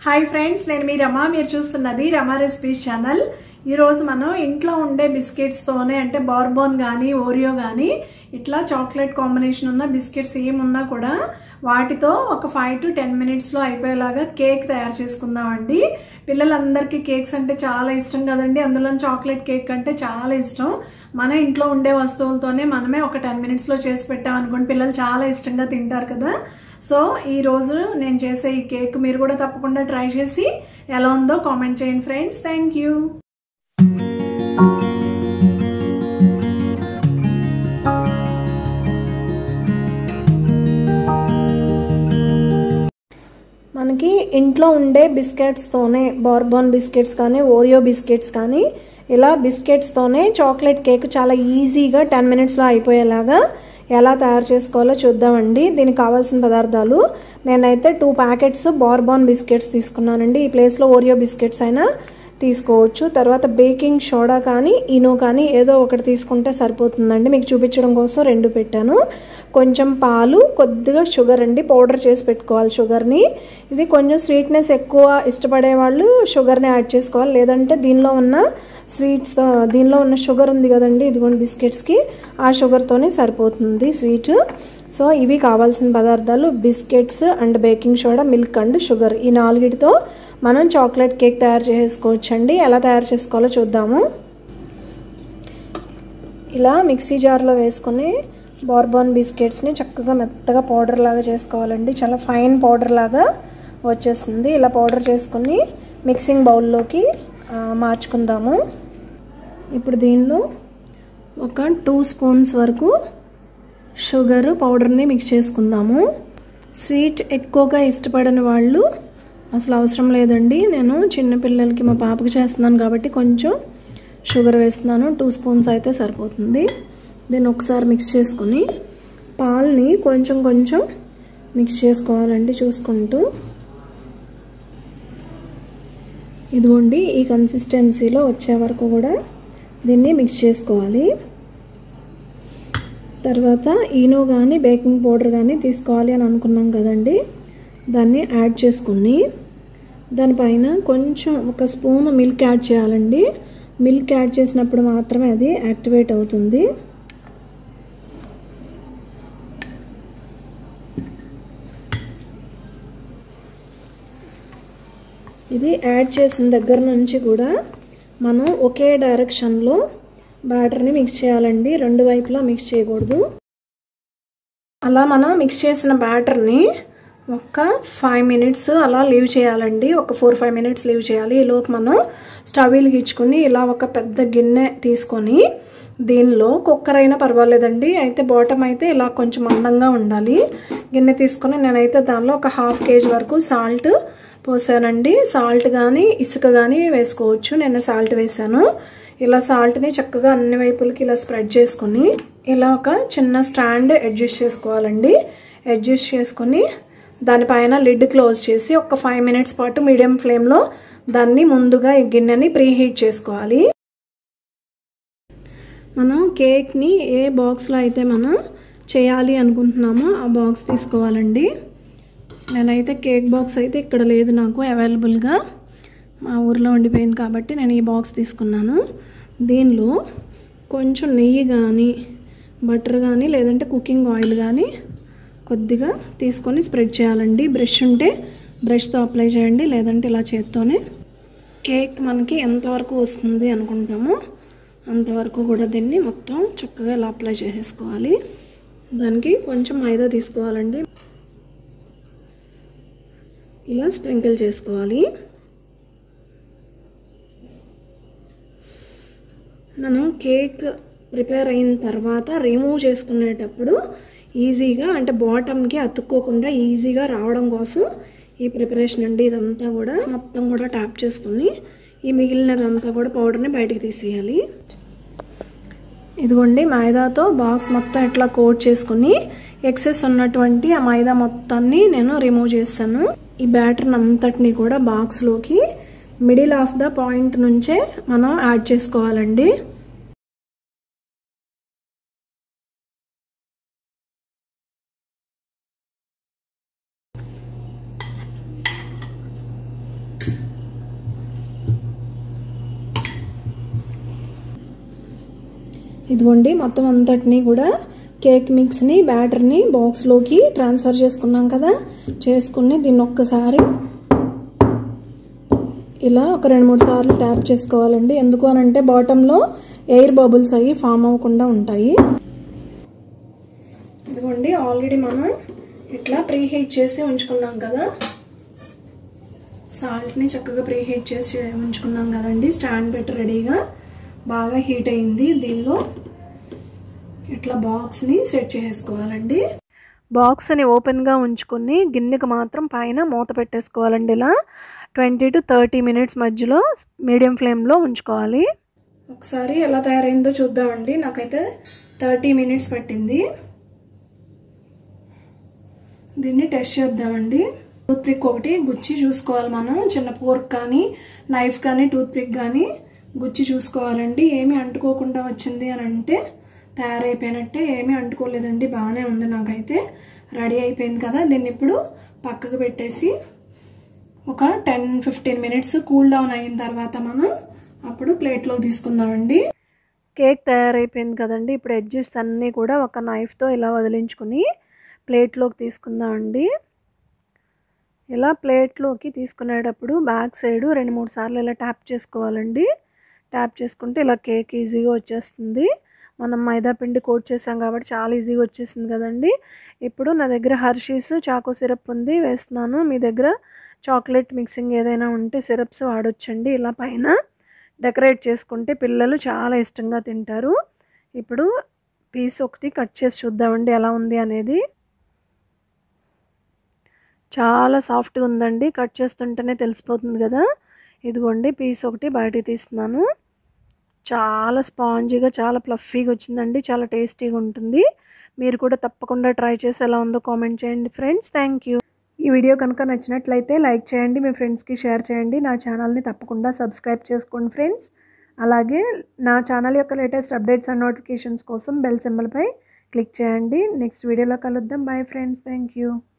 hi friends నేను మీ రమ మీరు చూస్తున్నది రమ రెసిపీస్ ఛానల్ ఈరోజు మనం ఇంట్లో ఉండే బిస్కెట్స్తోనే అంటే బార్బోన్ కానీ ఓరియో కానీ ఇట్లా చాక్లెట్ కాంబినేషన్ ఉన్న బిస్కెట్స్ ఏమున్నా కూడా వాటితో ఒక ఫైవ్ టు టెన్ మినిట్స్లో అయిపోయేలాగా కేక్ తయారు చేసుకుందామండి పిల్లలందరికీ కేక్స్ అంటే చాలా ఇష్టం కదండి అందులో చాక్లెట్ కేక్ అంటే చాలా ఇష్టం మన ఇంట్లో ఉండే వస్తువులతోనే మనమే ఒక టెన్ మినిట్స్లో చేసి పెట్టాం అనుకోండి పిల్లలు చాలా ఇష్టంగా తింటారు కదా సో ఈ రోజు నేను చేసే ఈ కేక్ మీరు కూడా తప్పకుండా ట్రై చేసి ఎలా ఉందో కామెంట్ చేయండి ఫ్రెండ్స్ థ్యాంక్ యూ మనకి ఇంట్లో ఉండే బిస్కెట్స్తోనే బార్బోన్ బిస్కెట్స్ కానీ ఓరియో బిస్కెట్స్ కానీ ఇలా బిస్కెట్స్తోనే చాక్లెట్ కేక్ చాలా ఈజీగా టెన్ మినిట్స్లో అయిపోయేలాగా ఎలా తయారు చేసుకోవాలో చూద్దామండి దీనికి కావాల్సిన పదార్థాలు నేనైతే టూ ప్యాకెట్స్ బార్బాన్ బిస్కెట్స్ తీసుకున్నానండి ఈ ప్లేస్లో ఓరియో బిస్కెట్స్ అయినా తీసుకోవచ్చు తర్వాత బేకింగ్ సోడా కానీ ఇనో కానీ ఏదో ఒకటి తీసుకుంటే సరిపోతుందండి మీకు చూపించడం కోసం రెండు పెట్టాను కొంచెం పాలు కొద్దిగా షుగర్ అండి పౌడర్ చేసి పెట్టుకోవాలి షుగర్ని ఇది కొంచెం స్వీట్నెస్ ఎక్కువ ఇష్టపడే వాళ్ళు షుగర్ని యాడ్ చేసుకోవాలి లేదంటే దీనిలో ఉన్న స్వీట్స్ దీనిలో ఉన్న షుగర్ ఉంది కదండి ఇదిగోండి బిస్కెట్స్కి ఆ షుగర్తోనే సరిపోతుంది స్వీట్ సో ఇవి కావాల్సిన పదార్థాలు biscuits and baking soda milk and sugar ఈ నాలుగిటితో మనం చాక్లెట్ కేక్ తయారు చేసుకోవచ్చండి ఎలా తయారు చేసుకోవాలో చూద్దాము ఇలా మిక్సీ జార్లో వేసుకొని బార్బాన్ బిస్కెట్స్ని చక్కగా మెత్తగా పౌడర్ లాగా చేసుకోవాలండి చాలా ఫైన్ పౌడర్ లాగా వచ్చేస్తుంది ఇలా పౌడర్ చేసుకుని మిక్సింగ్ బౌల్లోకి మార్చుకుందాము ఇప్పుడు దీనిలో ఒక టూ స్పూన్స్ వరకు షుగర్ పౌడర్ని మిక్స్ చేసుకుందాము స్వీట్ ఎక్కువగా ఇష్టపడని వాళ్ళు అసలు అవసరం లేదండి నేను చిన్నపిల్లలకి మా పాపకి చేస్తున్నాను కాబట్టి కొంచెం షుగర్ వేస్తున్నాను టూ స్పూన్స్ అయితే సరిపోతుంది దీన్ని ఒకసారి మిక్స్ చేసుకుని పాల్ని కొంచెం కొంచెం మిక్స్ చేసుకోవాలండి చూసుకుంటూ ఇదిగోండి ఈ కన్సిస్టెన్సీలో వచ్చే వరకు కూడా దీన్ని మిక్స్ చేసుకోవాలి తర్వాత ఈనో కానీ బేకింగ్ పౌడర్ కానీ తీసుకోవాలి అని అనుకున్నాం కదండి దాన్ని యాడ్ చేసుకుని దానిపైన కొంచెం ఒక స్పూన్ మిల్క్ యాడ్ చేయాలండి మిల్క్ యాడ్ చేసినప్పుడు మాత్రమే అది యాక్టివేట్ అవుతుంది ఇది యాడ్ చేసిన దగ్గర నుంచి కూడా మనం ఒకే డైరెక్షన్లో బ్యాటర్ని మిక్స్ చేయాలండి రెండు వైపులా మిక్స్ చేయకూడదు అలా మనం మిక్స్ చేసిన బ్యాటర్ని ఒక ఫైవ్ మినిట్స్ అలా లీవ్ చేయాలండి ఒక ఫోర్ ఫైవ్ మినిట్స్ లీవ్ చేయాలి ఈలోపు మనం స్టవ్ వెలిగించుకుని ఇలా ఒక పెద్ద గిన్నె తీసుకొని దీనిలో కుక్కర్ అయినా పర్వాలేదండి అయితే బాటమ్ అయితే ఇలా కొంచెం మందంగా ఉండాలి గిన్నె తీసుకొని నేనైతే దానిలో ఒక హాఫ్ కేజీ వరకు సాల్ట్ పోసానండి సాల్ట్ కానీ ఇసుక కానీ వేసుకోవచ్చు నేను సాల్ట్ వేసాను ఇలా సాల్ట్ని చక్కగా అన్ని వైపులకి ఇలా స్ప్రెడ్ చేసుకుని ఇలా ఒక చిన్న స్టాండ్ అడ్జస్ట్ చేసుకోవాలండి అడ్జస్ట్ చేసుకుని దానిపైన లిడ్ క్లోజ్ చేసి ఒక ఫైవ్ మినిట్స్ పాటు మీడియం ఫ్లేమ్లో దాన్ని ముందుగా ఈ గిన్నెని ప్రీ హీట్ చేసుకోవాలి మనం కేక్ని ఏ బాక్స్లో అయితే మనం చేయాలి అనుకుంటున్నామో ఆ బాక్స్ తీసుకోవాలండి నేనైతే కేక్ బాక్స్ అయితే ఇక్కడ లేదు నాకు అవైలబుల్గా మా ఊర్లో ఉండిపోయింది కాబట్టి నేను ఈ బాక్స్ తీసుకున్నాను దీనిలో కొంచెం నెయ్యి కానీ బటర్ కానీ లేదంటే కుకింగ్ ఆయిల్ కానీ కొద్దిగా తీసుకొని స్ప్రెడ్ చేయాలండి బ్రష్ ఉంటే బ్రష్తో అప్లై చేయండి లేదంటే ఇలా చేత్తోనే కేక్ మనకి ఎంతవరకు వస్తుంది అనుకుంటామో అంతవరకు కూడా దీన్ని మొత్తం చక్కగా ఇలా అప్లై చేసేసుకోవాలి దానికి కొంచెం మైదా తీసుకోవాలండి ఇలా స్ప్రింకిల్ చేసుకోవాలి మనం కేక్ ప్రిపేర్ అయిన తర్వాత రిమూవ్ చేసుకునేటప్పుడు ఈజీగా అంటే బాటమ్కి అతుక్కోకుండా ఈజీగా రావడం కోసం ఈ ప్రిపరేషన్ అండి ఇదంతా కూడా మొత్తం కూడా ట్యాప్ చేసుకుని ఈ మిగిలినదంతా కూడా పౌడర్ని బయటకు తీసేయాలి ఇదిగోండి మైదాతో బాక్స్ మొత్తం ఇట్లా కోట్ చేసుకుని ఎక్సెస్ ఉన్నటువంటి ఆ మైదా మొత్తాన్ని నేను రిమూవ్ చేస్తాను ఈ బ్యాటర్ అంతటిని కూడా బాక్స్లోకి మిడిల్ ఆఫ్ ద పాయింట్ నుంచే మనం యాడ్ చేసుకోవాలండి ఇదిగోండి మొత్తం అంతటినీ కూడా కేక్ మిక్స్ని బ్యాటర్ని బాక్స్లోకి ట్రాన్స్ఫర్ చేసుకున్నాం కదా చేసుకుని దీన్ని ఒక్కసారి ఇలా ఒక రెండు మూడు సార్లు ట్యాప్ చేసుకోవాలండి ఎందుకు అని అంటే బాటంలో ఎయిర్ బబుల్స్ అయ్యి ఫామ్ అవ్వకుండా ఉంటాయి ఇదిగోండి ఆల్రెడీ మనం ఇట్లా ప్రీ హీట్ చేసి ఉంచుకున్నాం కదా సాల్ట్ని చక్కగా ప్రీ హీట్ చేసి ఉంచుకున్నాం కదండి స్టాండ్ పెట్టి రెడీగా బాగా హీట్ అయింది దీనిలో ఇట్లా బాక్స్ని సెట్ చేసుకోవాలండి బాక్స్ని ఓపెన్గా ఉంచుకుని గిన్నెకి మాత్రం పైన మూత పెట్టేసుకోవాలండి ఇలా ట్వంటీ టు థర్టీ మినిట్స్ మధ్యలో మీడియం ఫ్లేమ్లో ఉంచుకోవాలి ఒకసారి ఎలా తయారైందో చూద్దామండి నాకైతే థర్టీ మినిట్స్ పట్టింది దీన్ని టెస్ట్ చేద్దామండి టూత్ పిక్ ఒకటి గుచ్చి చూసుకోవాలి మనం చిన్న పోర్క్ కానీ నైఫ్ కానీ టూత్ పిక్ కానీ గుచ్చి చూసుకోవాలండి ఏమీ అంటుకోకుండా వచ్చింది అని అంటే తయారైపోయినట్టే ఏమీ అంటుకోలేదండి బాగానే ఉంది నాకైతే రెడీ అయిపోయింది కదా దీన్ని ఇప్పుడు పక్కకు పెట్టేసి ఒక ten fifteen minutes cool down అయిన తర్వాత మనం అప్పుడు ప్లేట్లో తీసుకుందామండి కేక్ తయారైపోయింది కదండి ఇప్పుడు ఎడ్జెస్ అన్నీ కూడా ఒక నైఫ్తో ఇలా వదిలించుకుని ప్లేట్లోకి తీసుకుందామండి ఇలా ప్లేట్లోకి తీసుకునేటప్పుడు బ్యాక్ సైడ్ రెండు మూడు సార్లు ఇలా ట్యాప్ చేసుకోవాలండి ట్యాప్ చేసుకుంటే ఇలా కేక్ ఈజీగా వచ్చేస్తుంది మనం మైదా పిండి కోట్ చేసాం కాబట్టి చాలా ఈజీగా వచ్చేసింది కదండి ఇప్పుడు నా దగ్గర హర్షీస్ చాకో సిరప్ ఉంది వేస్తున్నాను మీ దగ్గర చాక్లెట్ మిక్సింగ్ ఏదైనా ఉంటే సిరప్స్ వాడొచ్చండి ఇలా పైన డెకరేట్ చేసుకుంటే పిల్లలు చాలా ఇష్టంగా తింటారు ఇప్పుడు పీస్ ఒకటి కట్ చేసి చూద్దామండి ఎలా ఉంది అనేది చాలా సాఫ్ట్గా ఉందండి కట్ చేస్తుంటేనే తెలిసిపోతుంది కదా ఇదిగోండి పీస్ ఒకటి బయటికి తీస్తున్నాను చాలా స్పాంజీగా చాలా ప్లఫీగా వచ్చిందండి చాలా టేస్టీగా ఉంటుంది మీరు కూడా తప్పకుండా ట్రై చేసి ఎలా ఉందో కామెంట్ చేయండి ఫ్రెండ్స్ థ్యాంక్ యూ ఈ వీడియో కనుక నచ్చినట్లయితే లైక్ చేయండి మీ ఫ్రెండ్స్కి షేర్ చేయండి నా ఛానల్ని తప్పకుండా సబ్స్క్రైబ్ చేసుకోండి ఫ్రెండ్స్ అలాగే నా ఛానల్ యొక్క లేటెస్ట్ అప్డేట్స్ అండ్ నోటిఫికేషన్స్ కోసం బెల్ సింబల్పై క్లిక్ చేయండి నెక్స్ట్ వీడియోలో కలుద్దాం బాయ్ ఫ్రెండ్స్ థ్యాంక్ యూ